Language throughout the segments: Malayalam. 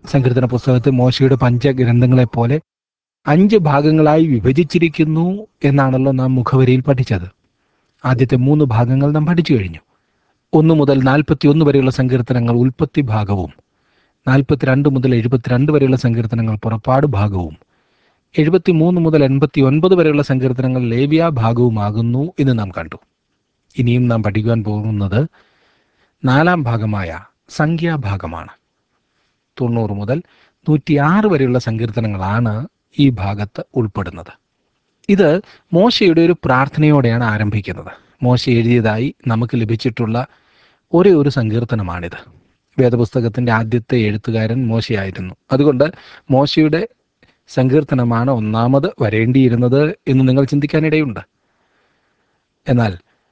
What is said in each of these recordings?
സങ്കീർത്തന പുസ്തകത്തിൽ മോശയുടെ പഞ്ചഗ്രന്ഥങ്ങളെ പോലെ അഞ്ച് ഭാഗങ്ങളായി വിഭജിച്ചിരിക്കുന്നു എന്നാണല്ലോ നാം മുഖവരിയിൽ പഠിച്ചത് ആദ്യത്തെ മൂന്ന് ഭാഗങ്ങൾ നാം പഠിച്ചു കഴിഞ്ഞു ഒന്ന് മുതൽ നാൽപ്പത്തി ഒന്ന് വരെയുള്ള സങ്കീർത്തനങ്ങൾ ഉൽപ്പത്തി ഭാഗവും നാൽപ്പത്തിരണ്ട് മുതൽ എഴുപത്തിരണ്ട് വരെയുള്ള സങ്കീർത്തനങ്ങൾ പുറപ്പാട് ഭാഗവും എഴുപത്തി മൂന്ന് മുതൽ എൺപത്തി ഒൻപത് വരെയുള്ള സങ്കീർത്തനങ്ങൾ ലേവ്യ ഭാഗവുമാകുന്നു എന്ന് നാം കണ്ടു ഇനിയും നാം പഠിക്കുവാൻ പോകുന്നത് നാലാം ഭാഗമായ സംഖ്യാഭാഗമാണ് തൊണ്ണൂറ് മുതൽ നൂറ്റിയാറ് വരെയുള്ള സങ്കീർത്തനങ്ങളാണ് ഈ ഭാഗത്ത് ഉൾപ്പെടുന്നത് ഇത് മോശയുടെ ഒരു പ്രാർത്ഥനയോടെയാണ് ആരംഭിക്കുന്നത് മോശ എഴുതിയതായി നമുക്ക് ലഭിച്ചിട്ടുള്ള ഒരേ ഒരു സങ്കീർത്തനമാണിത് വേദപുസ്തകത്തിന്റെ ആദ്യത്തെ എഴുത്തുകാരൻ മോശയായിരുന്നു അതുകൊണ്ട് മോശയുടെ സങ്കീർത്തനമാണ് ഒന്നാമത് വരേണ്ടിയിരുന്നത് എന്ന് നിങ്ങൾ ചിന്തിക്കാനിടയുണ്ട് എന്നാൽ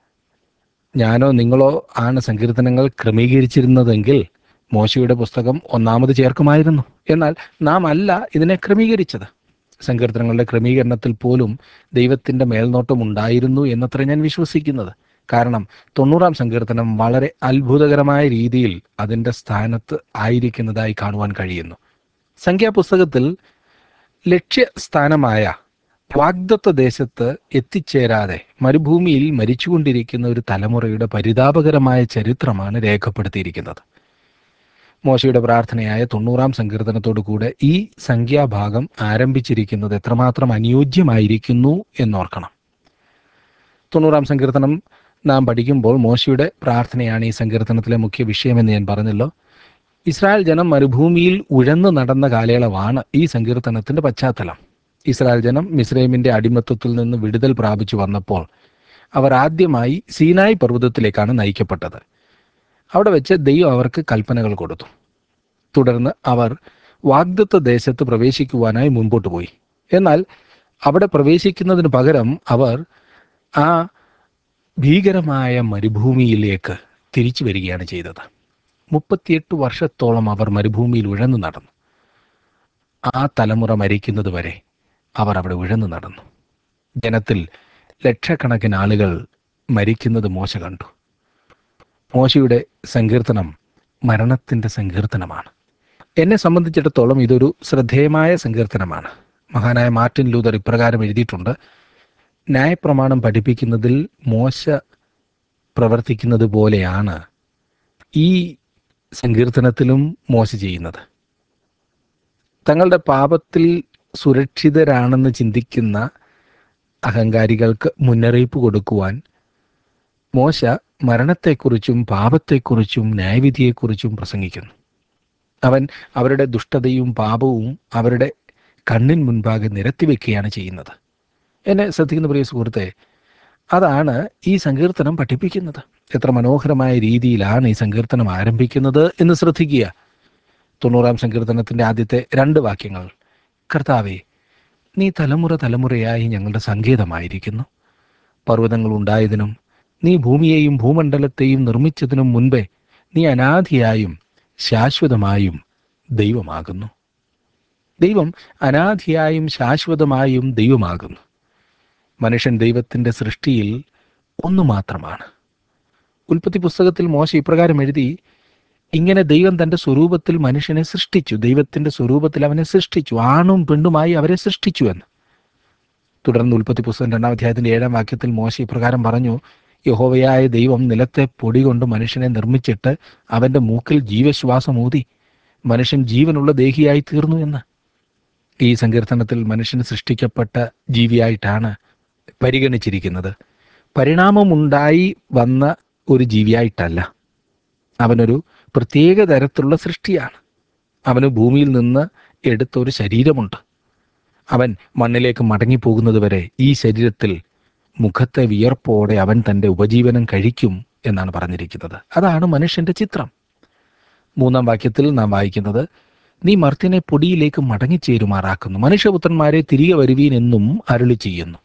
ഞാനോ നിങ്ങളോ ആണ് സങ്കീർത്തനങ്ങൾ ക്രമീകരിച്ചിരുന്നതെങ്കിൽ മോശയുടെ പുസ്തകം ഒന്നാമത് ചേർക്കുമായിരുന്നു എന്നാൽ നാം അല്ല ഇതിനെ ക്രമീകരിച്ചത് സങ്കീർത്തനങ്ങളുടെ ക്രമീകരണത്തിൽ പോലും ദൈവത്തിന്റെ മേൽനോട്ടം ഉണ്ടായിരുന്നു എന്നത്ര ഞാൻ വിശ്വസിക്കുന്നത് കാരണം തൊണ്ണൂറാം സങ്കീർത്തനം വളരെ അത്ഭുതകരമായ രീതിയിൽ അതിൻ്റെ സ്ഥാനത്ത് ആയിരിക്കുന്നതായി കാണുവാൻ കഴിയുന്നു സംഖ്യാപുസ്തകത്തിൽ ലക്ഷ്യസ്ഥാനമായ വാഗ്ദത്ത ദേശത്ത് എത്തിച്ചേരാതെ മരുഭൂമിയിൽ മരിച്ചുകൊണ്ടിരിക്കുന്ന ഒരു തലമുറയുടെ പരിതാപകരമായ ചരിത്രമാണ് രേഖപ്പെടുത്തിയിരിക്കുന്നത് മോശയുടെ പ്രാർത്ഥനയായ തൊണ്ണൂറാം സങ്കീർത്തനത്തോടു കൂടെ ഈ സംഖ്യാഭാഗം ആരംഭിച്ചിരിക്കുന്നത് എത്രമാത്രം അനുയോജ്യമായിരിക്കുന്നു എന്നോർക്കണം തൊണ്ണൂറാം സങ്കീർത്തനം നാം പഠിക്കുമ്പോൾ മോശയുടെ പ്രാർത്ഥനയാണ് ഈ സങ്കീർത്തനത്തിലെ മുഖ്യ വിഷയമെന്ന് ഞാൻ പറഞ്ഞല്ലോ ഇസ്രായേൽ ജനം മരുഭൂമിയിൽ ഉഴന്നു നടന്ന കാലയളവാണ് ഈ സങ്കീർത്തനത്തിന്റെ പശ്ചാത്തലം ഇസ്രായേൽ ജനം മിസ്രൈമിന്റെ അടിമത്വത്തിൽ നിന്ന് വിടുതൽ പ്രാപിച്ചു വന്നപ്പോൾ അവർ ആദ്യമായി സീനായ് പർവ്വതത്തിലേക്കാണ് നയിക്കപ്പെട്ടത് അവിടെ വെച്ച് ദൈവം അവർക്ക് കൽപ്പനകൾ കൊടുത്തു തുടർന്ന് അവർ വാഗ്ദത്ത ദേശത്ത് പ്രവേശിക്കുവാനായി മുൻപോട്ട് പോയി എന്നാൽ അവിടെ പ്രവേശിക്കുന്നതിന് പകരം അവർ ആ ഭീകരമായ മരുഭൂമിയിലേക്ക് തിരിച്ചു വരികയാണ് ചെയ്തത് മുപ്പത്തിയെട്ട് വർഷത്തോളം അവർ മരുഭൂമിയിൽ ഉഴന്നു നടന്നു ആ തലമുറ മരിക്കുന്നത് വരെ അവർ അവിടെ ഉഴന്നു നടന്നു ജനത്തിൽ ലക്ഷക്കണക്കിന് ആളുകൾ മരിക്കുന്നത് മോശ കണ്ടു മോശയുടെ സങ്കീർത്തനം മരണത്തിൻ്റെ സങ്കീർത്തനമാണ് എന്നെ സംബന്ധിച്ചിടത്തോളം ഇതൊരു ശ്രദ്ധേയമായ സങ്കീർത്തനമാണ് മഹാനായ മാർട്ടിൻ ലൂതർ ഇപ്രകാരം എഴുതിയിട്ടുണ്ട് ന്യായപ്രമാണം പഠിപ്പിക്കുന്നതിൽ മോശ പ്രവർത്തിക്കുന്നത് പോലെയാണ് ഈ സങ്കീർത്തനത്തിലും മോശ ചെയ്യുന്നത് തങ്ങളുടെ പാപത്തിൽ സുരക്ഷിതരാണെന്ന് ചിന്തിക്കുന്ന അഹങ്കാരികൾക്ക് മുന്നറിയിപ്പ് കൊടുക്കുവാൻ മോശ മരണത്തെക്കുറിച്ചും പാപത്തെക്കുറിച്ചും ന്യായവിധിയെക്കുറിച്ചും പ്രസംഗിക്കുന്നു അവൻ അവരുടെ ദുഷ്ടതയും പാപവും അവരുടെ കണ്ണിൻ മുൻപാകെ നിരത്തിവെക്കുകയാണ് ചെയ്യുന്നത് എന്നെ ശ്രദ്ധിക്കുന്ന പ്രിയ സുഹൃത്തെ അതാണ് ഈ സങ്കീർത്തനം പഠിപ്പിക്കുന്നത് എത്ര മനോഹരമായ രീതിയിലാണ് ഈ സങ്കീർത്തനം ആരംഭിക്കുന്നത് എന്ന് ശ്രദ്ധിക്കുക തൊണ്ണൂറാം സങ്കീർത്തനത്തിന്റെ ആദ്യത്തെ രണ്ട് വാക്യങ്ങൾ കർത്താവെ നീ തലമുറ തലമുറയായി ഞങ്ങളുടെ സങ്കേതമായിരിക്കുന്നു പർവ്വതങ്ങൾ ഉണ്ടായതിനും നീ ഭൂമിയെയും ഭൂമണ്ഡലത്തെയും നിർമ്മിച്ചതിനും മുൻപേ നീ അനാദിയായും ശാശ്വതമായും ദൈവമാകുന്നു ദൈവം അനാദിയായും ശാശ്വതമായും ദൈവമാകുന്നു മനുഷ്യൻ ദൈവത്തിൻ്റെ സൃഷ്ടിയിൽ ഒന്നു മാത്രമാണ് ഉൽപ്പത്തി പുസ്തകത്തിൽ മോശ ഇപ്രകാരം എഴുതി ഇങ്ങനെ ദൈവം തൻ്റെ സ്വരൂപത്തിൽ മനുഷ്യനെ സൃഷ്ടിച്ചു ദൈവത്തിൻ്റെ സ്വരൂപത്തിൽ അവനെ സൃഷ്ടിച്ചു ആണും പെണ്ണുമായി അവരെ സൃഷ്ടിച്ചു എന്ന് തുടർന്ന് ഉൽപ്പത്തി പുസ്തകം രണ്ടാം അധ്യായത്തിന്റെ ഏഴാം വാക്യത്തിൽ മോശ ഇപ്രകാരം പറഞ്ഞു യഹോവയായ ദൈവം നിലത്തെ പൊടി കൊണ്ട് മനുഷ്യനെ നിർമ്മിച്ചിട്ട് അവന്റെ മൂക്കിൽ ജീവശ്വാസം ഊതി മനുഷ്യൻ ജീവനുള്ള ദേഹിയായി തീർന്നു എന്ന് ഈ സങ്കീർത്തനത്തിൽ മനുഷ്യൻ സൃഷ്ടിക്കപ്പെട്ട ജീവിയായിട്ടാണ് പരിഗണിച്ചിരിക്കുന്നത് പരിണാമമുണ്ടായി വന്ന ഒരു ജീവിയായിട്ടല്ല അവനൊരു പ്രത്യേക തരത്തിലുള്ള സൃഷ്ടിയാണ് അവന് ഭൂമിയിൽ നിന്ന് എടുത്ത ഒരു ശരീരമുണ്ട് അവൻ മണ്ണിലേക്ക് മടങ്ങിപ്പോകുന്നത് വരെ ഈ ശരീരത്തിൽ മുഖത്തെ വിയർപ്പോടെ അവൻ തൻ്റെ ഉപജീവനം കഴിക്കും എന്നാണ് പറഞ്ഞിരിക്കുന്നത് അതാണ് മനുഷ്യന്റെ ചിത്രം മൂന്നാം വാക്യത്തിൽ നാം വായിക്കുന്നത് നീ മർത്യനെ പൊടിയിലേക്ക് മടങ്ങിച്ചേരുമാറാക്കുന്നു മനുഷ്യപുത്രന്മാരെ തിരികെ വരുവീൻ എന്നും അരുളി ചെയ്യുന്നു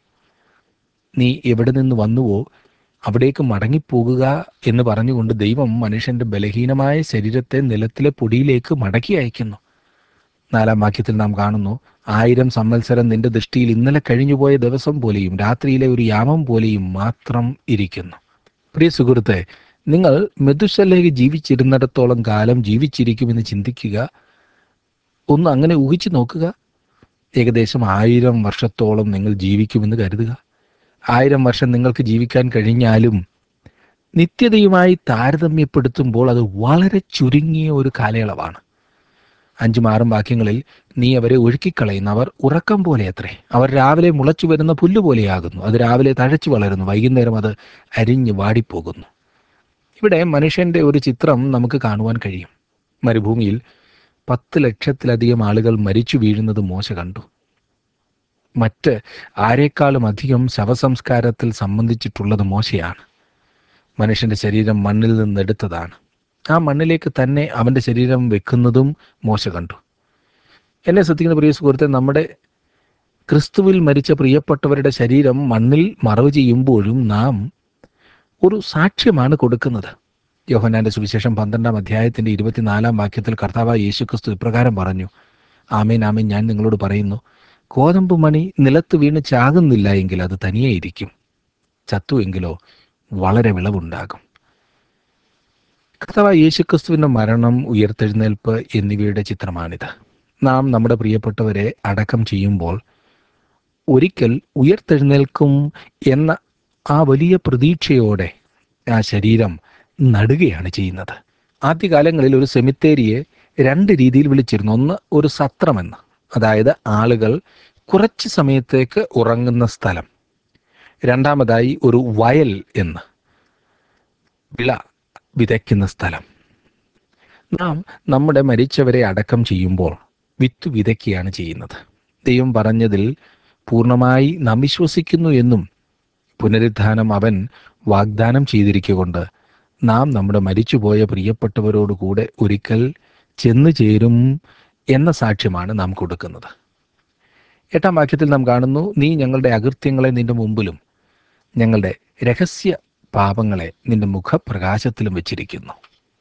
നീ എവിടെ നിന്ന് വന്നുവോ അവിടേക്ക് മടങ്ങിപ്പോകുക എന്ന് പറഞ്ഞുകൊണ്ട് ദൈവം മനുഷ്യന്റെ ബലഹീനമായ ശരീരത്തെ നിലത്തിലെ പൊടിയിലേക്ക് മടക്കി അയക്കുന്നു നാലാം വാക്യത്തിൽ നാം കാണുന്നു ആയിരം സംവത്സരം നിന്റെ ദൃഷ്ടിയിൽ ഇന്നലെ കഴിഞ്ഞുപോയ ദിവസം പോലെയും രാത്രിയിലെ ഒരു യാമം പോലെയും മാത്രം ഇരിക്കുന്നു പ്രിയ സുഹൃത്തെ നിങ്ങൾ മെതുശലേക്ക് ജീവിച്ചിരുന്നിടത്തോളം കാലം ജീവിച്ചിരിക്കുമെന്ന് ചിന്തിക്കുക ഒന്ന് അങ്ങനെ ഊഹിച്ചു നോക്കുക ഏകദേശം ആയിരം വർഷത്തോളം നിങ്ങൾ ജീവിക്കുമെന്ന് കരുതുക ആയിരം വർഷം നിങ്ങൾക്ക് ജീവിക്കാൻ കഴിഞ്ഞാലും നിത്യതയുമായി താരതമ്യപ്പെടുത്തുമ്പോൾ അത് വളരെ ചുരുങ്ങിയ ഒരു കാലയളവാണ് അഞ്ചും ആറും വാക്യങ്ങളിൽ നീ അവരെ ഒഴുക്കിക്കളയുന്നവർ ഉറക്കം പോലെ അത്രേ അവർ രാവിലെ മുളച്ചു വരുന്ന പുല്ല് പോലെയാകുന്നു അത് രാവിലെ തഴച്ചു വളരുന്നു വൈകുന്നേരം അത് അരിഞ്ഞ് വാടിപ്പോകുന്നു ഇവിടെ മനുഷ്യന്റെ ഒരു ചിത്രം നമുക്ക് കാണുവാൻ കഴിയും മരുഭൂമിയിൽ പത്ത് ലക്ഷത്തിലധികം ആളുകൾ മരിച്ചു വീഴുന്നത് മോശ കണ്ടു മറ്റ് ആരെക്കാളും അധികം ശവസംസ്കാരത്തിൽ സംബന്ധിച്ചിട്ടുള്ളത് മോശയാണ് മനുഷ്യന്റെ ശരീരം മണ്ണിൽ നിന്നെടുത്തതാണ് ആ മണ്ണിലേക്ക് തന്നെ അവന്റെ ശരീരം വെക്കുന്നതും മോശ കണ്ടു എന്നെ ശ്രദ്ധിക്കുന്ന പ്രിയ സുഹൃത്തെ നമ്മുടെ ക്രിസ്തുവിൽ മരിച്ച പ്രിയപ്പെട്ടവരുടെ ശരീരം മണ്ണിൽ മറവ് ചെയ്യുമ്പോഴും നാം ഒരു സാക്ഷ്യമാണ് കൊടുക്കുന്നത് യോഹനാന്റെ സുവിശേഷം പന്ത്രണ്ടാം അധ്യായത്തിന്റെ ഇരുപത്തിനാലാം വാക്യത്തിൽ കർത്താവായ യേശു ക്രിസ്തു ഇപ്രകാരം പറഞ്ഞു ആമേൻ ആമേൻ ഞാൻ നിങ്ങളോട് പറയുന്നു കോതമ്പ് മണി നിലത്ത് വീണ് ചാകുന്നില്ല എങ്കിൽ അത് തനിയെ ഇരിക്കും ചത്തുവെങ്കിലോ വളരെ വിളവുണ്ടാകും കർത്താവായ യേശുക്രിസ്തുവിന്റെ മരണം ഉയർത്തെഴുന്നേൽപ്പ് എന്നിവയുടെ ചിത്രമാണിത് നാം നമ്മുടെ പ്രിയപ്പെട്ടവരെ അടക്കം ചെയ്യുമ്പോൾ ഒരിക്കൽ ഉയർത്തെഴുന്നേൽക്കും എന്ന ആ വലിയ പ്രതീക്ഷയോടെ ആ ശരീരം നടുകയാണ് ചെയ്യുന്നത് ആദ്യകാലങ്ങളിൽ ഒരു സെമിത്തേരിയെ രണ്ട് രീതിയിൽ വിളിച്ചിരുന്നു ഒന്ന് ഒരു സത്രമെന്ന് അതായത് ആളുകൾ കുറച്ച് സമയത്തേക്ക് ഉറങ്ങുന്ന സ്ഥലം രണ്ടാമതായി ഒരു വയൽ എന്ന് വിള വിതയ്ക്കുന്ന സ്ഥലം നാം നമ്മുടെ മരിച്ചവരെ അടക്കം ചെയ്യുമ്പോൾ വിത്ത് വിതയ്ക്കുകയാണ് ചെയ്യുന്നത് ദൈവം പറഞ്ഞതിൽ പൂർണ്ണമായി നാം വിശ്വസിക്കുന്നു എന്നും പുനരുത്ഥാനം അവൻ വാഗ്ദാനം ചെയ്തിരിക്കൊണ്ട് നാം നമ്മുടെ മരിച്ചുപോയ പ്രിയപ്പെട്ടവരോട് കൂടെ ഒരിക്കൽ ചെന്നു ചേരും എന്ന സാക്ഷ്യമാണ് നാം കൊടുക്കുന്നത് എട്ടാം വാക്യത്തിൽ നാം കാണുന്നു നീ ഞങ്ങളുടെ അകൃത്യങ്ങളെ നിന്റെ മുമ്പിലും ഞങ്ങളുടെ രഹസ്യ പാപങ്ങളെ നിന്റെ മുഖപ്രകാശത്തിലും വെച്ചിരിക്കുന്നു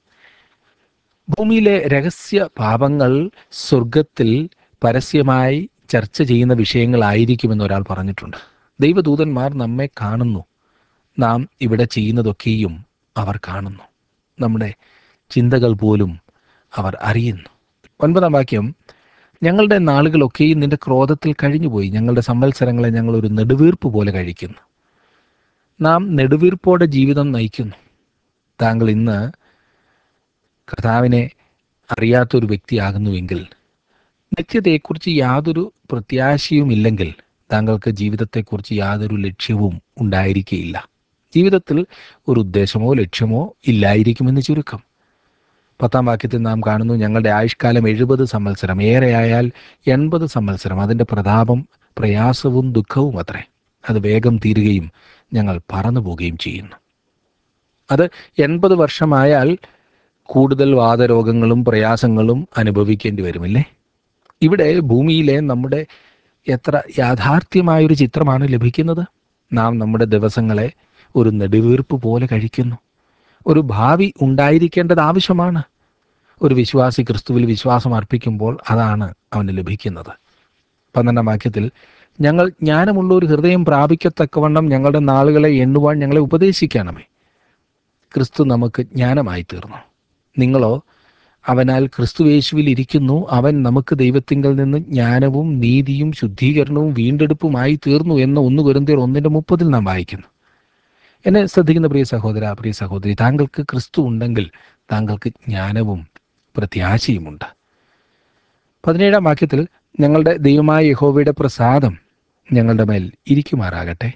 ഭൂമിയിലെ രഹസ്യ പാപങ്ങൾ സ്വർഗത്തിൽ പരസ്യമായി ചർച്ച ചെയ്യുന്ന വിഷയങ്ങളായിരിക്കുമെന്ന് ഒരാൾ പറഞ്ഞിട്ടുണ്ട് ദൈവദൂതന്മാർ നമ്മെ കാണുന്നു നാം ഇവിടെ ചെയ്യുന്നതൊക്കെയും അവർ കാണുന്നു നമ്മുടെ ചിന്തകൾ പോലും അവർ അറിയുന്നു ഒൻപതാം വാക്യം ഞങ്ങളുടെ നാളുകളൊക്കെയും നിന്റെ ക്രോധത്തിൽ കഴിഞ്ഞുപോയി ഞങ്ങളുടെ സംവത്സരങ്ങളെ ഞങ്ങൾ ഒരു നെടുവീർപ്പ് പോലെ കഴിക്കുന്നു നാം നെടുവീർപ്പോടെ ജീവിതം നയിക്കുന്നു താങ്കൾ ഇന്ന് കർത്താവിനെ അറിയാത്തൊരു വ്യക്തിയാകുന്നുവെങ്കിൽ നിത്യതയെക്കുറിച്ച് യാതൊരു പ്രത്യാശയുമില്ലെങ്കിൽ താങ്കൾക്ക് ജീവിതത്തെക്കുറിച്ച് യാതൊരു ലക്ഷ്യവും ഉണ്ടായിരിക്കുകയില്ല ജീവിതത്തിൽ ഒരു ഉദ്ദേശമോ ലക്ഷ്യമോ ഇല്ലായിരിക്കുമെന്ന് ചുരുക്കം പത്താം വാക്യത്തിൽ നാം കാണുന്നു ഞങ്ങളുടെ ആയുഷ്കാലം എഴുപത് സംവത്സരം ഏറെയായാൽ എൺപത് സംവത്സരം അതിൻ്റെ പ്രതാപം പ്രയാസവും ദുഃഖവും അത്രേ അത് വേഗം തീരുകയും ഞങ്ങൾ പറന്നു പോവുകയും ചെയ്യുന്നു അത് എൺപത് വർഷമായാൽ കൂടുതൽ വാദരോഗങ്ങളും പ്രയാസങ്ങളും അനുഭവിക്കേണ്ടി വരുമില്ലേ ഇവിടെ ഭൂമിയിലെ നമ്മുടെ എത്ര യാഥാർത്ഥ്യമായൊരു ചിത്രമാണ് ലഭിക്കുന്നത് നാം നമ്മുടെ ദിവസങ്ങളെ ഒരു നെടുവീർപ്പ് പോലെ കഴിക്കുന്നു ഒരു ഭാവി ഉണ്ടായിരിക്കേണ്ടത് ആവശ്യമാണ് ഒരു വിശ്വാസി ക്രിസ്തുവിൽ വിശ്വാസം അർപ്പിക്കുമ്പോൾ അതാണ് അവന് ലഭിക്കുന്നത് പന്ത്രണ്ടാം വാക്യത്തിൽ ഞങ്ങൾ ജ്ഞാനമുള്ള ഒരു ഹൃദയം പ്രാപിക്കത്തക്കവണ്ണം ഞങ്ങളുടെ നാളുകളെ എണ്ണുവാൻ ഞങ്ങളെ ഉപദേശിക്കണമേ ക്രിസ്തു നമുക്ക് ജ്ഞാനമായി തീർന്നു നിങ്ങളോ അവനാൽ ക്രിസ്തുവേശുവിൽ ഇരിക്കുന്നു അവൻ നമുക്ക് ദൈവത്തിങ്കൽ നിന്ന് ജ്ഞാനവും നീതിയും ശുദ്ധീകരണവും വീണ്ടെടുപ്പുമായി തീർന്നു എന്ന് ഒന്ന് കുരുന്തിയർ ഒന്നിന്റെ മുപ്പതിൽ നാം വായിക്കുന്നു എന്നെ ശ്രദ്ധിക്കുന്ന പ്രിയ സഹോദര പ്രിയ സഹോദരി താങ്കൾക്ക് ക്രിസ്തു ഉണ്ടെങ്കിൽ താങ്കൾക്ക് ജ്ഞാനവും പ്രത്യാശയുമുണ്ട് പതിനേഴാം വാക്യത്തിൽ ഞങ്ങളുടെ ദൈവമായ യഹോവയുടെ പ്രസാദം ഞങ്ങളുടെ മേൽ ഇരിക്കുമാറാകട്ടെ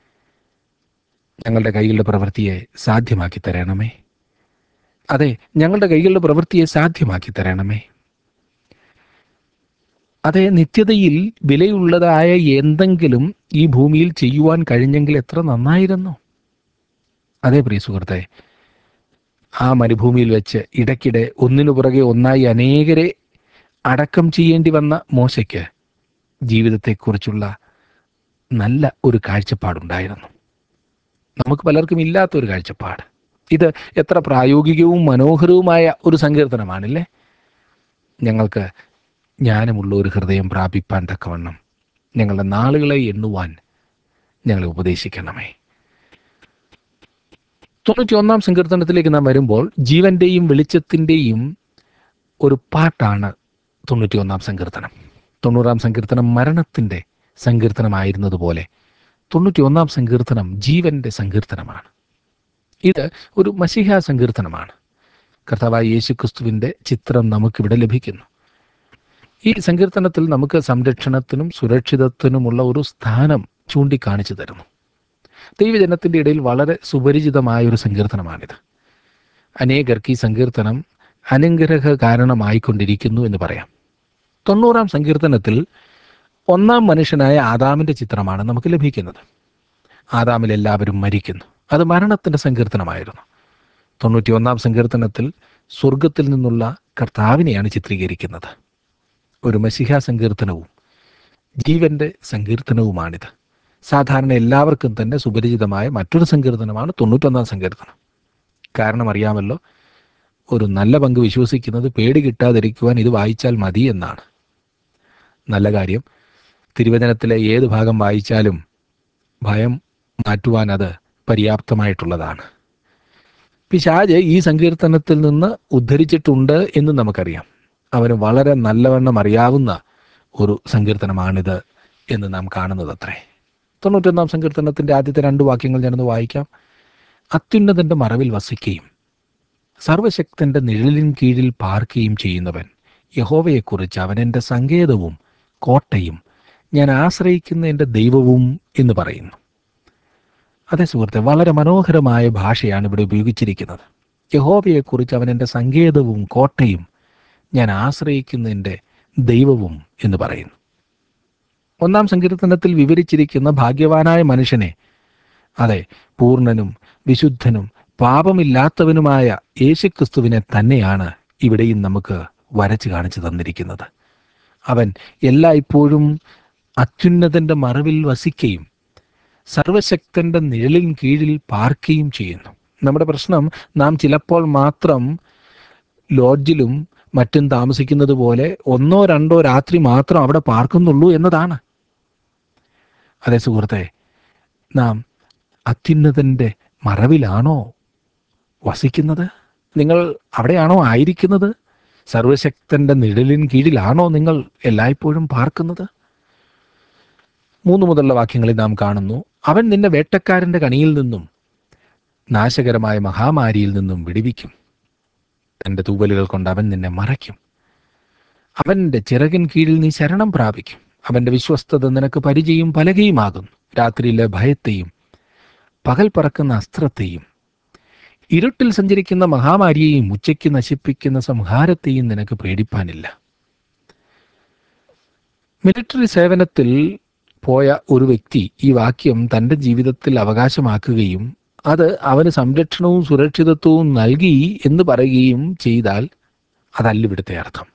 ഞങ്ങളുടെ കൈകളുടെ പ്രവൃത്തിയെ സാധ്യമാക്കി തരണമേ അതെ ഞങ്ങളുടെ കൈകളുടെ പ്രവൃത്തിയെ സാധ്യമാക്കി തരണമേ അതെ നിത്യതയിൽ വിലയുള്ളതായ എന്തെങ്കിലും ഈ ഭൂമിയിൽ ചെയ്യുവാൻ കഴിഞ്ഞെങ്കിൽ എത്ര നന്നായിരുന്നു അതെ പ്രിയ സുഹൃത്തെ ആ മരുഭൂമിയിൽ വെച്ച് ഇടയ്ക്കിടെ ഒന്നിനു പുറകെ ഒന്നായി അനേകരെ അടക്കം ചെയ്യേണ്ടി വന്ന മോശയ്ക്ക് ജീവിതത്തെക്കുറിച്ചുള്ള നല്ല ഒരു കാഴ്ചപ്പാടുണ്ടായിരുന്നു നമുക്ക് പലർക്കും ഇല്ലാത്ത ഒരു കാഴ്ചപ്പാട് ഇത് എത്ര പ്രായോഗികവും മനോഹരവുമായ ഒരു സങ്കീർത്തനമാണല്ലേ ഞങ്ങൾക്ക് ജ്ഞാനമുള്ള ഒരു ഹൃദയം പ്രാപിപ്പാൻ തക്കവണ്ണം ഞങ്ങളുടെ നാളുകളെ എണ്ണുവാൻ ഞങ്ങളെ ഉപദേശിക്കണമേ തൊണ്ണൂറ്റി ഒന്നാം സങ്കീർത്തനത്തിലേക്ക് നാം വരുമ്പോൾ ജീവന്റെയും വെളിച്ചത്തിൻ്റെയും ഒരു പാട്ടാണ് തൊണ്ണൂറ്റിയൊന്നാം സങ്കീർത്തനം തൊണ്ണൂറാം സങ്കീർത്തനം മരണത്തിൻ്റെ സങ്കീർത്തനമായിരുന്നതുപോലെ തൊണ്ണൂറ്റിയൊന്നാം സങ്കീർത്തനം ജീവന്റെ സങ്കീർത്തനമാണ് ഇത് ഒരു മസിഹ സങ്കീർത്തനമാണ് കർത്താവായ യേശു ക്രിസ്തുവിൻ്റെ ചിത്രം നമുക്കിവിടെ ലഭിക്കുന്നു ഈ സങ്കീർത്തനത്തിൽ നമുക്ക് സംരക്ഷണത്തിനും സുരക്ഷിതത്വനുമുള്ള ഒരു സ്ഥാനം ചൂണ്ടിക്കാണിച്ചു തരുന്നു ദൈവജനത്തിൻ്റെ ഇടയിൽ വളരെ സുപരിചിതമായ ഒരു സങ്കീർത്തനമാണിത് അനേകർക്ക് ഈ സങ്കീർത്തനം അനുഗ്രഹ കാരണമായിക്കൊണ്ടിരിക്കുന്നു എന്ന് പറയാം തൊണ്ണൂറാം സങ്കീർത്തനത്തിൽ ഒന്നാം മനുഷ്യനായ ആദാമിൻ്റെ ചിത്രമാണ് നമുക്ക് ലഭിക്കുന്നത് ആദാമിൽ എല്ലാവരും മരിക്കുന്നു അത് മരണത്തിൻ്റെ സങ്കീർത്തനമായിരുന്നു തൊണ്ണൂറ്റി ഒന്നാം സങ്കീർത്തനത്തിൽ സ്വർഗത്തിൽ നിന്നുള്ള കർത്താവിനെയാണ് ചിത്രീകരിക്കുന്നത് ഒരു മസിഹ സങ്കീർത്തനവും ജീവന്റെ സങ്കീർത്തനവുമാണിത് സാധാരണ എല്ലാവർക്കും തന്നെ സുപരിചിതമായ മറ്റൊരു സങ്കീർത്തനമാണ് തൊണ്ണൂറ്റൊന്നാം സങ്കീർത്തനം കാരണം അറിയാമല്ലോ ഒരു നല്ല പങ്ക് വിശ്വസിക്കുന്നത് പേടി കിട്ടാതിരിക്കുവാൻ ഇത് വായിച്ചാൽ മതി എന്നാണ് നല്ല കാര്യം തിരുവചനത്തിലെ ഏത് ഭാഗം വായിച്ചാലും ഭയം മാറ്റുവാൻ അത് പര്യാപ്തമായിട്ടുള്ളതാണ് പിശാജ് ഈ സങ്കീർത്തനത്തിൽ നിന്ന് ഉദ്ധരിച്ചിട്ടുണ്ട് എന്ന് നമുക്കറിയാം അവന് വളരെ നല്ലവണ്ണം അറിയാവുന്ന ഒരു സങ്കീർത്തനമാണിത് എന്ന് നാം കാണുന്നത് അത്രേ തൊണ്ണൂറ്റൊന്നാം സങ്കീർത്തനത്തിന്റെ ആദ്യത്തെ രണ്ട് വാക്യങ്ങൾ ഞാനൊന്ന് വായിക്കാം അത്യുന്നതന്റെ മറവിൽ വസിക്കുകയും സർവശക്തന്റെ നിഴലിൻ കീഴിൽ പാർക്കുകയും ചെയ്യുന്നവൻ യഹോവയെക്കുറിച്ച് അവൻ എൻ്റെ സങ്കേതവും കോട്ടയും ഞാൻ ആശ്രയിക്കുന്ന എൻ്റെ ദൈവവും എന്ന് പറയുന്നു അതെ സുഹൃത്തെ വളരെ മനോഹരമായ ഭാഷയാണ് ഇവിടെ ഉപയോഗിച്ചിരിക്കുന്നത് യഹോവയെക്കുറിച്ച് അവൻ എൻ്റെ സങ്കേതവും കോട്ടയും ഞാൻ ആശ്രയിക്കുന്ന എൻ്റെ ദൈവവും എന്ന് പറയുന്നു ഒന്നാം സങ്കീർത്തനത്തിൽ വിവരിച്ചിരിക്കുന്ന ഭാഗ്യവാനായ മനുഷ്യനെ അതെ പൂർണ്ണനും വിശുദ്ധനും പാപമില്ലാത്തവനുമായ യേശുക്രിസ്തുവിനെ തന്നെയാണ് ഇവിടെയും നമുക്ക് വരച്ചു കാണിച്ചു തന്നിരിക്കുന്നത് അവൻ എല്ലായ്പ്പോഴും അത്യുന്നതന്റെ മറവിൽ വസിക്കുകയും സർവശക്തന്റെ നിഴലിൻ കീഴിൽ പാർക്കുകയും ചെയ്യുന്നു നമ്മുടെ പ്രശ്നം നാം ചിലപ്പോൾ മാത്രം ലോഡ്ജിലും മറ്റും താമസിക്കുന്നത് പോലെ ഒന്നോ രണ്ടോ രാത്രി മാത്രം അവിടെ പാർക്കുന്നുള്ളൂ എന്നതാണ് അതെ സുഹൃത്തെ നാം അത്യുന്നതന്റെ മറവിലാണോ വസിക്കുന്നത് നിങ്ങൾ അവിടെയാണോ ആയിരിക്കുന്നത് സർവശക്തന്റെ നിഴലിൻ കീഴിലാണോ നിങ്ങൾ എല്ലായ്പ്പോഴും പാർക്കുന്നത് മൂന്ന് മുതലുള്ള വാക്യങ്ങളിൽ നാം കാണുന്നു അവൻ നിന്നെ വേട്ടക്കാരന്റെ കണിയിൽ നിന്നും നാശകരമായ മഹാമാരിയിൽ നിന്നും വിടിവിക്കും തൻ്റെ തൂവലുകൾ കൊണ്ട് അവൻ നിന്നെ മറയ്ക്കും അവൻ്റെ ചിറകിൻ കീഴിൽ നീ ശരണം പ്രാപിക്കും അവൻ്റെ വിശ്വസ്തത നിനക്ക് പരിചയം പലകയുമാകുന്നു രാത്രിയിലെ ഭയത്തെയും പകൽ പറക്കുന്ന അസ്ത്രത്തെയും ഇരുട്ടിൽ സഞ്ചരിക്കുന്ന മഹാമാരിയെയും ഉച്ചയ്ക്ക് നശിപ്പിക്കുന്ന സംഹാരത്തെയും നിനക്ക് പേടിപ്പാനില്ല മിലിറ്ററി സേവനത്തിൽ പോയ ഒരു വ്യക്തി ഈ വാക്യം തൻ്റെ ജീവിതത്തിൽ അവകാശമാക്കുകയും അത് അവന് സംരക്ഷണവും സുരക്ഷിതത്വവും നൽകി എന്ന് പറയുകയും ചെയ്താൽ അതല്ല ഇവിടുത്തെ അർത്ഥം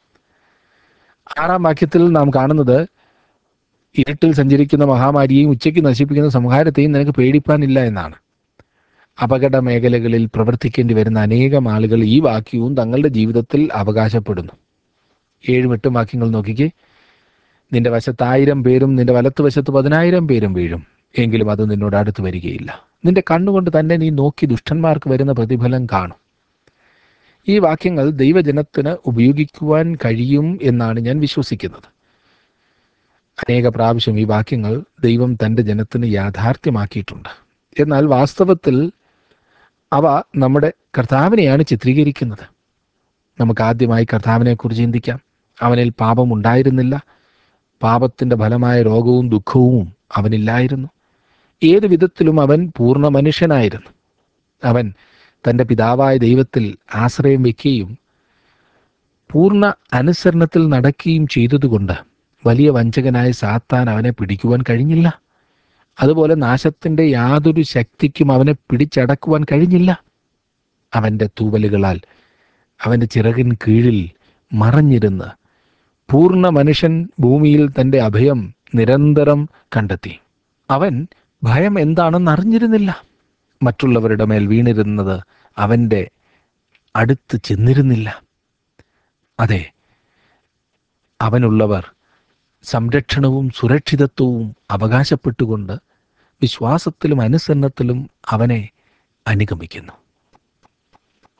ആറാം വാക്യത്തിൽ നാം കാണുന്നത് ഇരുട്ടിൽ സഞ്ചരിക്കുന്ന മഹാമാരിയെയും ഉച്ചയ്ക്ക് നശിപ്പിക്കുന്ന സംഹാരത്തെയും നിനക്ക് പേടിപ്പാനില്ല എന്നാണ് അപകട മേഖലകളിൽ പ്രവർത്തിക്കേണ്ടി വരുന്ന അനേകം ആളുകൾ ഈ വാക്യവും തങ്ങളുടെ ജീവിതത്തിൽ അവകാശപ്പെടുന്നു ഏഴും എട്ടും വാക്യങ്ങൾ നോക്കിക്കേ നിന്റെ വശത്ത് ആയിരം പേരും നിന്റെ വലത്ത് വശത്ത് പതിനായിരം പേരും വീഴും എങ്കിലും അത് നിന്നോട് അടുത്ത് വരികയില്ല നിന്റെ കണ്ണുകൊണ്ട് തന്നെ നീ നോക്കി ദുഷ്ടന്മാർക്ക് വരുന്ന പ്രതിഫലം കാണും ഈ വാക്യങ്ങൾ ദൈവജനത്തിന് ഉപയോഗിക്കുവാൻ കഴിയും എന്നാണ് ഞാൻ വിശ്വസിക്കുന്നത് അനേക പ്രാവശ്യം ഈ വാക്യങ്ങൾ ദൈവം തൻ്റെ ജനത്തിന് യാഥാർത്ഥ്യമാക്കിയിട്ടുണ്ട് എന്നാൽ വാസ്തവത്തിൽ അവ നമ്മുടെ കർത്താവിനെയാണ് ചിത്രീകരിക്കുന്നത് നമുക്ക് ആദ്യമായി കർത്താവിനെ കുറിച്ച് ചിന്തിക്കാം അവനിൽ പാപം ഉണ്ടായിരുന്നില്ല പാപത്തിന്റെ ഫലമായ രോഗവും ദുഃഖവും അവനില്ലായിരുന്നു ഏത് വിധത്തിലും അവൻ പൂർണ്ണ മനുഷ്യനായിരുന്നു അവൻ തൻ്റെ പിതാവായ ദൈവത്തിൽ ആശ്രയം വയ്ക്കുകയും പൂർണ്ണ അനുസരണത്തിൽ നടക്കുകയും ചെയ്തതുകൊണ്ട് വലിയ വഞ്ചകനായ സാത്താൻ അവനെ പിടിക്കുവാൻ കഴിഞ്ഞില്ല അതുപോലെ നാശത്തിന്റെ യാതൊരു ശക്തിക്കും അവനെ പിടിച്ചടക്കുവാൻ കഴിഞ്ഞില്ല അവന്റെ തൂവലുകളാൽ അവന്റെ ചിറകിൻ കീഴിൽ മറഞ്ഞിരുന്ന് പൂർണ്ണ മനുഷ്യൻ ഭൂമിയിൽ തന്റെ അഭയം നിരന്തരം കണ്ടെത്തി അവൻ ഭയം എന്താണെന്ന് അറിഞ്ഞിരുന്നില്ല മറ്റുള്ളവരുടെ മേൽ വീണിരുന്നത് അവൻ്റെ അടുത്ത് ചെന്നിരുന്നില്ല അതെ അവനുള്ളവർ സംരക്ഷണവും സുരക്ഷിതത്വവും അവകാശപ്പെട്ടുകൊണ്ട് വിശ്വാസത്തിലും അനുസരണത്തിലും അവനെ അനുഗമിക്കുന്നു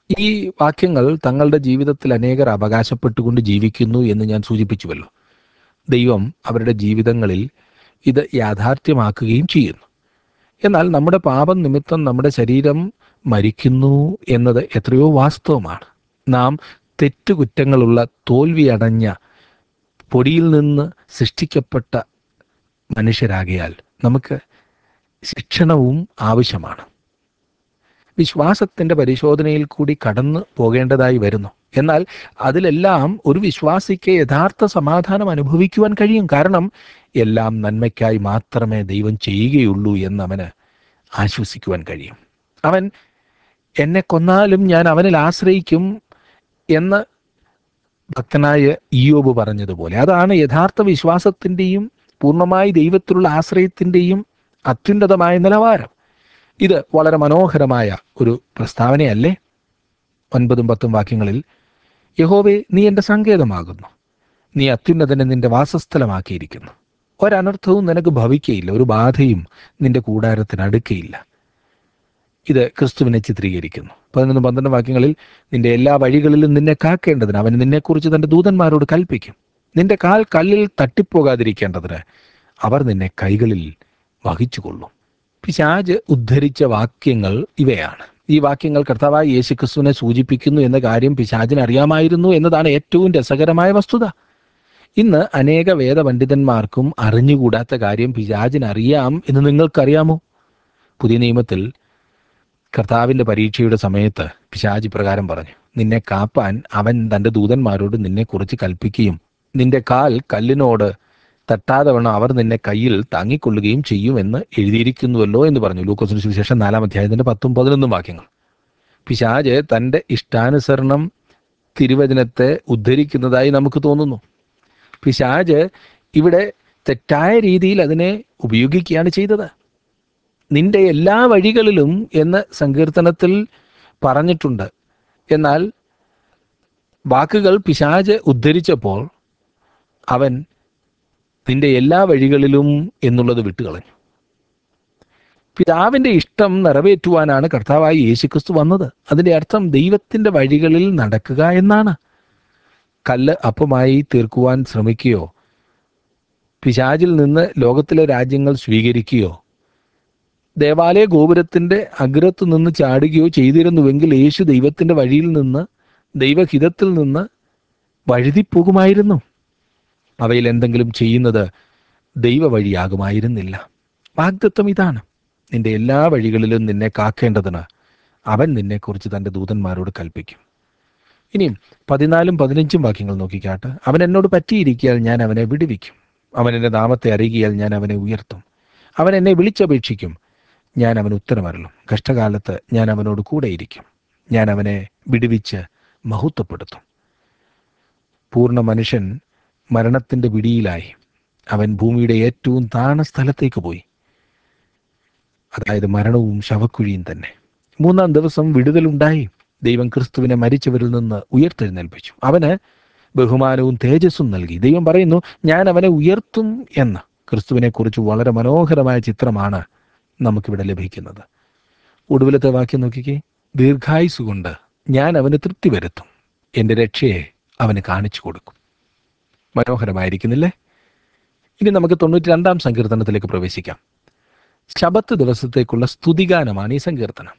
ഈ വാക്യങ്ങൾ തങ്ങളുടെ ജീവിതത്തിൽ അനേകർ അവകാശപ്പെട്ടുകൊണ്ട് ജീവിക്കുന്നു എന്ന് ഞാൻ സൂചിപ്പിച്ചുവല്ലോ ദൈവം അവരുടെ ജീവിതങ്ങളിൽ ഇത് യാഥാർത്ഥ്യമാക്കുകയും ചെയ്യുന്നു എന്നാൽ നമ്മുടെ പാപം നിമിത്തം നമ്മുടെ ശരീരം മരിക്കുന്നു എന്നത് എത്രയോ വാസ്തവമാണ് നാം തെറ്റുകുറ്റങ്ങളുള്ള തോൽവിയടഞ്ഞ പൊടിയിൽ നിന്ന് സൃഷ്ടിക്കപ്പെട്ട മനുഷ്യരാകിയാൽ നമുക്ക് ശിക്ഷണവും ആവശ്യമാണ് വിശ്വാസത്തിന്റെ പരിശോധനയിൽ കൂടി കടന്നു പോകേണ്ടതായി വരുന്നു എന്നാൽ അതിലെല്ലാം ഒരു വിശ്വാസിക്ക് യഥാർത്ഥ സമാധാനം അനുഭവിക്കുവാൻ കഴിയും കാരണം എല്ലാം നന്മയ്ക്കായി മാത്രമേ ദൈവം ചെയ്യുകയുള്ളൂ എന്ന് അവന് ആശ്വസിക്കുവാൻ കഴിയും അവൻ എന്നെ കൊന്നാലും ഞാൻ അവനിൽ ആശ്രയിക്കും എന്ന് ഭക്തനായ ഇയോബ് പറഞ്ഞതുപോലെ അതാണ് യഥാർത്ഥ വിശ്വാസത്തിൻ്റെയും പൂർണ്ണമായി ദൈവത്തിലുള്ള ആശ്രയത്തിൻ്റെയും അത്യുന്നതമായ നിലവാരം ഇത് വളരെ മനോഹരമായ ഒരു പ്രസ്താവനയല്ലേ ഒൻപതും പത്തും വാക്യങ്ങളിൽ യഹോവേ നീ എൻ്റെ സങ്കേതമാകുന്നു നീ അത്യുന്നതനെ നിന്റെ വാസസ്ഥലമാക്കിയിരിക്കുന്നു ഒരനർത്ഥവും നിനക്ക് ഭവിക്കയില്ല ഒരു ബാധയും നിന്റെ കൂടാരത്തിന് അടുക്കയില്ല ഇത് ക്രിസ്തുവിനെ ചിത്രീകരിക്കുന്നു പതിനൊന്ന് പന്ത്രണ്ട് വാക്യങ്ങളിൽ നിന്റെ എല്ലാ വഴികളിലും നിന്നെ കാക്കേണ്ടതിന് അവൻ നിന്നെക്കുറിച്ച് തന്റെ ദൂതന്മാരോട് കൽപ്പിക്കും നിന്റെ കാൽ കല്ലിൽ തട്ടിപ്പോകാതിരിക്കേണ്ടതിന് അവർ നിന്നെ കൈകളിൽ വഹിച്ചുകൊള്ളും പിശാജ് ഉദ്ധരിച്ച വാക്യങ്ങൾ ഇവയാണ് ഈ വാക്യങ്ങൾ കർത്താവായ യേശുക്രിസ്തുവിനെ സൂചിപ്പിക്കുന്നു എന്ന കാര്യം പിശാജിന് അറിയാമായിരുന്നു എന്നതാണ് ഏറ്റവും രസകരമായ വസ്തുത ഇന്ന് അനേക വേദപണ്ഡിതന്മാർക്കും അറിഞ്ഞുകൂടാത്ത കാര്യം പിശാജിന് അറിയാം എന്ന് നിങ്ങൾക്കറിയാമോ പുതിയ നിയമത്തിൽ കർത്താവിന്റെ പരീക്ഷയുടെ സമയത്ത് പിശാജ് പ്രകാരം പറഞ്ഞു നിന്നെ കാപ്പാൻ അവൻ തന്റെ ദൂതന്മാരോട് നിന്നെ കുറിച്ച് കൽപ്പിക്കുകയും നിന്റെ കാൽ കല്ലിനോട് തട്ടാതെ വേണം അവർ നിന്നെ കയ്യിൽ താങ്ങിക്കൊള്ളുകയും ചെയ്യുമെന്ന് എഴുതിയിരിക്കുന്നുവല്ലോ എന്ന് പറഞ്ഞു ലൂക്കോസിന് സുവിശേഷം നാലാം അധ്യായത്തിന്റെ പത്തും പതിനൊന്നും വാക്യങ്ങൾ പിശാജ് തന്റെ ഇഷ്ടാനുസരണം തിരുവചനത്തെ ഉദ്ധരിക്കുന്നതായി നമുക്ക് തോന്നുന്നു പിശാജ് ഇവിടെ തെറ്റായ രീതിയിൽ അതിനെ ഉപയോഗിക്കുകയാണ് ചെയ്തത് നിന്റെ എല്ലാ വഴികളിലും എന്ന് സങ്കീർത്തനത്തിൽ പറഞ്ഞിട്ടുണ്ട് എന്നാൽ വാക്കുകൾ പിശാജ് ഉദ്ധരിച്ചപ്പോൾ അവൻ നിന്റെ എല്ലാ വഴികളിലും എന്നുള്ളത് വിട്ടുകളഞ്ഞു പിതാവിന്റെ ഇഷ്ടം നിറവേറ്റുവാനാണ് കർത്താവായി യേശുക്രിസ്തു വന്നത് അതിന്റെ അർത്ഥം ദൈവത്തിന്റെ വഴികളിൽ നടക്കുക എന്നാണ് കല്ല് അപ്പമായി തീർക്കുവാൻ ശ്രമിക്കുകയോ പിശാചിൽ നിന്ന് ലോകത്തിലെ രാജ്യങ്ങൾ സ്വീകരിക്കുകയോ ദേവാലയ ഗോപുരത്തിന്റെ അഗ്രത്തു നിന്ന് ചാടുകയോ ചെയ്തിരുന്നുവെങ്കിൽ യേശു ദൈവത്തിന്റെ വഴിയിൽ നിന്ന് ദൈവഹിതത്തിൽ നിന്ന് വഴുതിപ്പോകുമായിരുന്നു അവയിൽ എന്തെങ്കിലും ചെയ്യുന്നത് ദൈവ വഴിയാകുമായിരുന്നില്ല വാഗ്ദത്വം ഇതാണ് നിന്റെ എല്ലാ വഴികളിലും നിന്നെ കാക്കേണ്ടതിന് അവൻ നിന്നെക്കുറിച്ച് തൻ്റെ ദൂതന്മാരോട് കൽപ്പിക്കും ഇനിയും പതിനാലും പതിനഞ്ചും വാക്യങ്ങൾ നോക്കിക്കാട്ട് അവൻ എന്നോട് പറ്റിയിരിക്കിയാൽ ഞാൻ അവനെ വിടുവിക്കും അവൻ എൻ്റെ നാമത്തെ അറിയിക്കിയാൽ ഞാൻ അവനെ ഉയർത്തും അവൻ എന്നെ വിളിച്ചപേക്ഷിക്കും ഞാൻ അവന് ഉത്തരമരളും കഷ്ടകാലത്ത് ഞാൻ അവനോട് കൂടെയിരിക്കും ഞാൻ അവനെ വിടുവിച്ച് മഹത്വപ്പെടുത്തും പൂർണ്ണ മനുഷ്യൻ മരണത്തിൻ്റെ പിടിയിലായി അവൻ ഭൂമിയുടെ ഏറ്റവും താണ സ്ഥലത്തേക്ക് പോയി അതായത് മരണവും ശവക്കുഴിയും തന്നെ മൂന്നാം ദിവസം വിടുതലുണ്ടായി ദൈവം ക്രിസ്തുവിനെ മരിച്ചവരിൽ നിന്ന് ഉയർത്തെഴുന്നേൽപ്പിച്ചു അവന് ബഹുമാനവും തേജസ്സും നൽകി ദൈവം പറയുന്നു ഞാൻ അവനെ ഉയർത്തും എന്ന് ക്രിസ്തുവിനെ കുറിച്ച് വളരെ മനോഹരമായ ചിത്രമാണ് നമുക്കിവിടെ ലഭിക്കുന്നത് ഒടുവിലത്തെ വാക്യം നോക്കിക്കേ ദീർഘായുസ് കൊണ്ട് ഞാൻ അവന് തൃപ്തി വരുത്തും എൻ്റെ രക്ഷയെ അവന് കാണിച്ചു കൊടുക്കും മനോഹരമായിരിക്കുന്നില്ലേ ഇനി നമുക്ക് തൊണ്ണൂറ്റി രണ്ടാം സങ്കീർത്തനത്തിലേക്ക് പ്രവേശിക്കാം ശബത്ത് ദിവസത്തേക്കുള്ള സ്തുതിഗാനമാണ് ഈ സങ്കീർത്തനം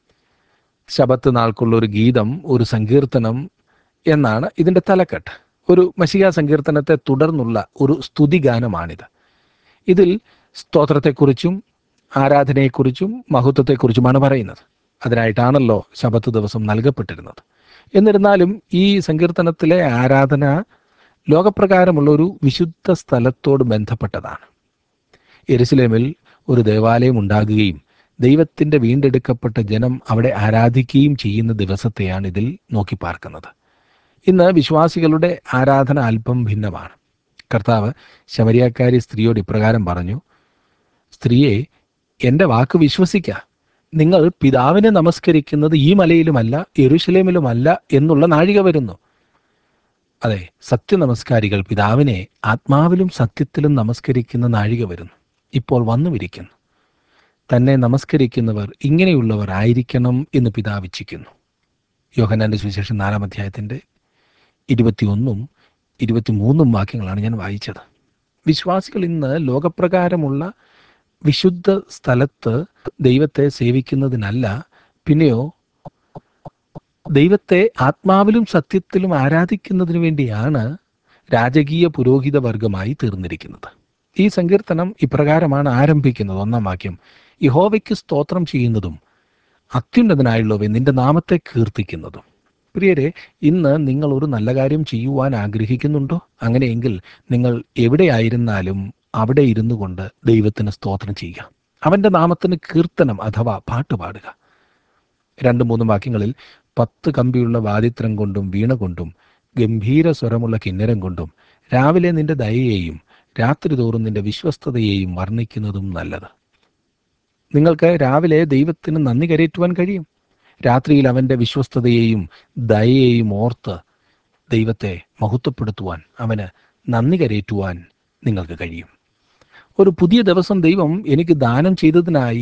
ശബത്ത് നാൾക്കുള്ള ഒരു ഗീതം ഒരു സങ്കീർത്തനം എന്നാണ് ഇതിൻ്റെ തലക്കെട്ട് ഒരു മഷിക സങ്കീർത്തനത്തെ തുടർന്നുള്ള ഒരു സ്തുതിഗാനമാണിത് ഇതിൽ സ്തോത്രത്തെക്കുറിച്ചും ആരാധനയെക്കുറിച്ചും മഹത്വത്തെക്കുറിച്ചുമാണ് പറയുന്നത് അതിനായിട്ടാണല്ലോ ശബത്ത് ദിവസം നൽകപ്പെട്ടിരുന്നത് എന്നിരുന്നാലും ഈ സങ്കീർത്തനത്തിലെ ആരാധന ലോകപ്രകാരമുള്ള ഒരു വിശുദ്ധ സ്ഥലത്തോട് ബന്ധപ്പെട്ടതാണ് എരുസലേമിൽ ഒരു ദേവാലയം ഉണ്ടാകുകയും ദൈവത്തിന്റെ വീണ്ടെടുക്കപ്പെട്ട ജനം അവിടെ ആരാധിക്കുകയും ചെയ്യുന്ന ദിവസത്തെയാണ് ഇതിൽ നോക്കി പാർക്കുന്നത് ഇന്ന് വിശ്വാസികളുടെ ആരാധന അല്പം ഭിന്നമാണ് കർത്താവ് ശമരിയാക്കാരി സ്ത്രീയോട് ഇപ്രകാരം പറഞ്ഞു സ്ത്രീയെ എൻ്റെ വാക്ക് വിശ്വസിക്ക നിങ്ങൾ പിതാവിനെ നമസ്കരിക്കുന്നത് ഈ മലയിലുമല്ല യെരുശലേമിലുമല്ല എന്നുള്ള നാഴിക വരുന്നു അതെ സത്യനമസ്കാരികൾ പിതാവിനെ ആത്മാവിലും സത്യത്തിലും നമസ്കരിക്കുന്ന നാഴിക വരുന്നു ഇപ്പോൾ വന്നുമിരിക്കുന്നു തന്നെ നമസ്കരിക്കുന്നവർ ഇങ്ങനെയുള്ളവർ ആയിരിക്കണം എന്ന് പിതാവ് ഇച്ഛിക്കുന്നു യോഹനാന്റെ സുവിശേഷം നാലാം അധ്യായത്തിൻ്റെ ഇരുപത്തിയൊന്നും ഇരുപത്തിമൂന്നും വാക്യങ്ങളാണ് ഞാൻ വായിച്ചത് വിശ്വാസികൾ ഇന്ന് ലോകപ്രകാരമുള്ള വിശുദ്ധ സ്ഥലത്ത് ദൈവത്തെ സേവിക്കുന്നതിനല്ല പിന്നെയോ ദൈവത്തെ ആത്മാവിലും സത്യത്തിലും ആരാധിക്കുന്നതിന് വേണ്ടിയാണ് രാജകീയ പുരോഹിത വർഗമായി തീർന്നിരിക്കുന്നത് ഈ സങ്കീർത്തനം ഇപ്രകാരമാണ് ആരംഭിക്കുന്നത് ഒന്നാം വാക്യം യഹോവയ്ക്ക് സ്തോത്രം ചെയ്യുന്നതും അത്യുന്നതനായുള്ളവെ നിന്റെ നാമത്തെ കീർത്തിക്കുന്നതും പ്രിയരെ ഇന്ന് നിങ്ങൾ ഒരു നല്ല കാര്യം ചെയ്യുവാൻ ആഗ്രഹിക്കുന്നുണ്ടോ അങ്ങനെയെങ്കിൽ നിങ്ങൾ എവിടെയായിരുന്നാലും അവിടെ ഇരുന്നു കൊണ്ട് ദൈവത്തിന് സ്തോത്രം ചെയ്യുക അവന്റെ നാമത്തിന് കീർത്തനം അഥവാ പാട്ട് പാടുക രണ്ട് മൂന്ന് വാക്യങ്ങളിൽ പത്ത് കമ്പിയുള്ള വാദിത്രം കൊണ്ടും വീണ കൊണ്ടും ഗംഭീര സ്വരമുള്ള കിന്നരം കൊണ്ടും രാവിലെ നിന്റെ ദയയെയും രാത്രി തോറും നിന്റെ വിശ്വസ്തതയെയും വർണ്ണിക്കുന്നതും നല്ലത് നിങ്ങൾക്ക് രാവിലെ ദൈവത്തിന് നന്ദി കരയറ്റുവാൻ കഴിയും രാത്രിയിൽ അവന്റെ വിശ്വസ്തതയെയും ദയയെയും ഓർത്ത് ദൈവത്തെ മഹത്വപ്പെടുത്തുവാൻ അവന് നന്ദി കരയറ്റുവാൻ നിങ്ങൾക്ക് കഴിയും ഒരു പുതിയ ദിവസം ദൈവം എനിക്ക് ദാനം ചെയ്തതിനായി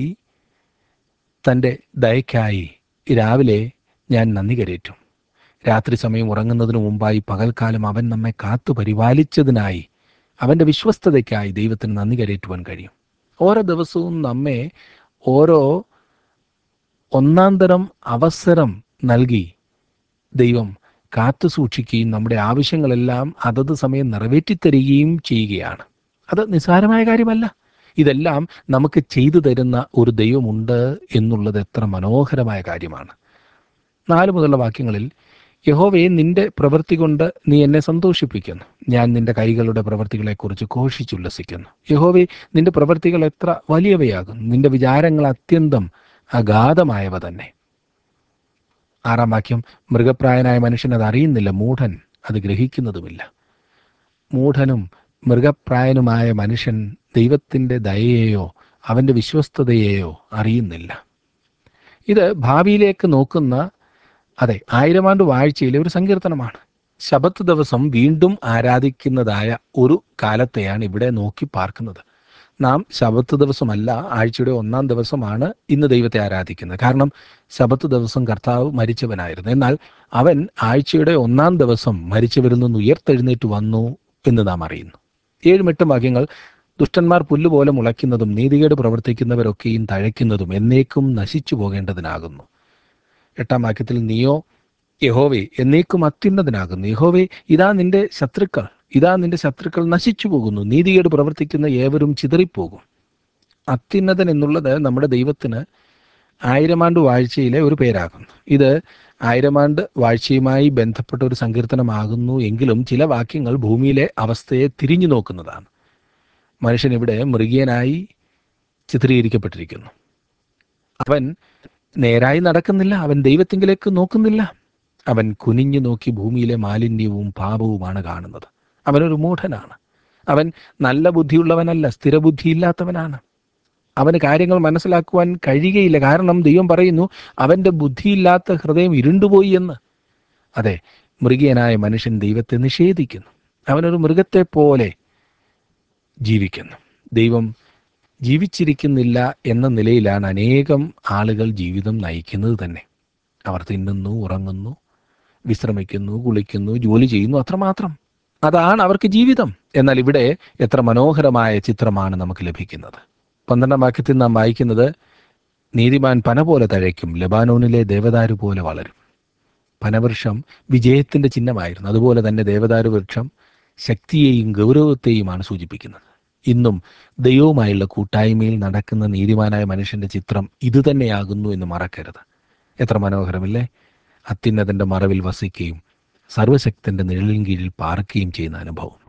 തൻ്റെ ദയക്കായി രാവിലെ ഞാൻ നന്ദി കരയറ്റും രാത്രി സമയം ഉറങ്ങുന്നതിന് മുമ്പായി പകൽക്കാലം അവൻ നമ്മെ കാത്തു പരിപാലിച്ചതിനായി അവൻ്റെ വിശ്വസ്തതയ്ക്കായി ദൈവത്തിന് നന്ദി കരയറ്റുവാൻ കഴിയും ഓരോ ദിവസവും നമ്മെ ഓരോ ഒന്നാം തരം അവസരം നൽകി ദൈവം കാത്തു സൂക്ഷിക്കുകയും നമ്മുടെ ആവശ്യങ്ങളെല്ലാം അതത് സമയം നിറവേറ്റിത്തരികയും ചെയ്യുകയാണ് അത് നിസ്സാരമായ കാര്യമല്ല ഇതെല്ലാം നമുക്ക് ചെയ്തു തരുന്ന ഒരു ദൈവമുണ്ട് എന്നുള്ളത് എത്ര മനോഹരമായ കാര്യമാണ് നാല് മുതലുള്ള വാക്യങ്ങളിൽ യഹോവയെ നിന്റെ പ്രവൃത്തി കൊണ്ട് നീ എന്നെ സന്തോഷിപ്പിക്കുന്നു ഞാൻ നിന്റെ കൈകളുടെ പ്രവൃത്തികളെക്കുറിച്ച് ഘോഷിച്ചുല്ലസിക്കുന്നു യഹോവെ നിന്റെ പ്രവൃത്തികൾ എത്ര വലിയവയാകും നിന്റെ വിചാരങ്ങൾ അത്യന്തം അഗാധമായവ തന്നെ ആറാം വാക്യം മൃഗപ്രായനായ മനുഷ്യൻ അത് അറിയുന്നില്ല മൂഢൻ അത് ഗ്രഹിക്കുന്നതുമില്ല മൂഢനും മൃഗപ്രായനുമായ മനുഷ്യൻ ദൈവത്തിൻ്റെ ദയയെയോ അവൻ്റെ വിശ്വസ്തതയെയോ അറിയുന്നില്ല ഇത് ഭാവിയിലേക്ക് നോക്കുന്ന അതെ ആയിരമാണ്ട് വാഴ്ചയിലെ ഒരു സങ്കീർത്തനമാണ് ശബത്ത് ദിവസം വീണ്ടും ആരാധിക്കുന്നതായ ഒരു കാലത്തെയാണ് ഇവിടെ നോക്കി പാർക്കുന്നത് നാം ശബത്ത് ദിവസമല്ല ആഴ്ചയുടെ ഒന്നാം ദിവസമാണ് ഇന്ന് ദൈവത്തെ ആരാധിക്കുന്നത് കാരണം ശബത്ത് ദിവസം കർത്താവ് മരിച്ചവനായിരുന്നു എന്നാൽ അവൻ ആഴ്ചയുടെ ഒന്നാം ദിവസം മരിച്ചവരിൽ നിന്ന് ഉയർത്തെഴുന്നേറ്റ് വന്നു എന്ന് നാം അറിയുന്നു ഏഴും എട്ടും വാക്യങ്ങൾ ദുഷ്ടന്മാർ പുല്ലുപോലെ മുളയ്ക്കുന്നതും നീതികേട് പ്രവർത്തിക്കുന്നവരൊക്കെയും തഴയ്ക്കുന്നതും എന്നേക്കും നശിച്ചു പോകേണ്ടതിനാകുന്നു എട്ടാം വാക്യത്തിൽ നീയോ യഹോവേ എന്നേക്കും അത്യുന്നതനാകുന്നു യഹോവേ ഇതാ നിന്റെ ശത്രുക്കൾ ഇതാ നിന്റെ ശത്രുക്കൾ നശിച്ചു പോകുന്നു നീതികേട് പ്രവർത്തിക്കുന്ന ഏവരും ചിതറിപ്പോകും അത്യുന്നതൻ എന്നുള്ളത് നമ്മുടെ ദൈവത്തിന് ആയിരമാണ്ട് വാഴ്ചയിലെ ഒരു പേരാകുന്നു ഇത് ആയിരമാണ്ട് വാഴ്ചയുമായി ബന്ധപ്പെട്ട ഒരു സങ്കീർത്തനമാകുന്നു എങ്കിലും ചില വാക്യങ്ങൾ ഭൂമിയിലെ അവസ്ഥയെ തിരിഞ്ഞു നോക്കുന്നതാണ് മനുഷ്യൻ ഇവിടെ മൃഗീയനായി ചിത്രീകരിക്കപ്പെട്ടിരിക്കുന്നു അവൻ നേരായി നടക്കുന്നില്ല അവൻ ദൈവത്തിങ്കിലേക്ക് നോക്കുന്നില്ല അവൻ കുനിഞ്ഞു നോക്കി ഭൂമിയിലെ മാലിന്യവും പാപവുമാണ് കാണുന്നത് അവനൊരു മൂഢനാണ് അവൻ നല്ല ബുദ്ധിയുള്ളവനല്ല സ്ഥിരബുദ്ധിയില്ലാത്തവനാണ് അവന് കാര്യങ്ങൾ മനസ്സിലാക്കുവാൻ കഴിയുകയില്ല കാരണം ദൈവം പറയുന്നു അവൻ്റെ ബുദ്ധിയില്ലാത്ത ഹൃദയം ഇരുണ്ടുപോയി എന്ന് അതെ മൃഗീയനായ മനുഷ്യൻ ദൈവത്തെ നിഷേധിക്കുന്നു അവനൊരു മൃഗത്തെ പോലെ ജീവിക്കുന്നു ദൈവം ജീവിച്ചിരിക്കുന്നില്ല എന്ന നിലയിലാണ് അനേകം ആളുകൾ ജീവിതം നയിക്കുന്നത് തന്നെ അവർ തിന്നുന്നു ഉറങ്ങുന്നു വിശ്രമിക്കുന്നു കുളിക്കുന്നു ജോലി ചെയ്യുന്നു അത്രമാത്രം അതാണ് അവർക്ക് ജീവിതം എന്നാൽ ഇവിടെ എത്ര മനോഹരമായ ചിത്രമാണ് നമുക്ക് ലഭിക്കുന്നത് പന്ത്രണ്ടാം വാക്യത്തിൽ നാം വായിക്കുന്നത് നീതിമാൻ പന പോലെ തഴയ്ക്കും ലബാനോനിലെ ദേവദാരു പോലെ വളരും പനവൃക്ഷം വിജയത്തിന്റെ ചിഹ്നമായിരുന്നു അതുപോലെ തന്നെ ദേവദാരു വൃക്ഷം ശക്തിയെയും ഗൗരവത്തെയുമാണ് സൂചിപ്പിക്കുന്നത് ഇന്നും ദൈവവുമായുള്ള കൂട്ടായ്മയിൽ നടക്കുന്ന നീതിമാനായ മനുഷ്യന്റെ ചിത്രം ഇതുതന്നെയാകുന്നു എന്ന് മറക്കരുത് എത്ര മനോഹരമില്ലേ അത്യുന്നതന്റെ മറവിൽ വസിക്കുകയും സർവശക്തന്റെ നിഴലിൻ കീഴിൽ പാർക്കുകയും ചെയ്യുന്ന അനുഭവം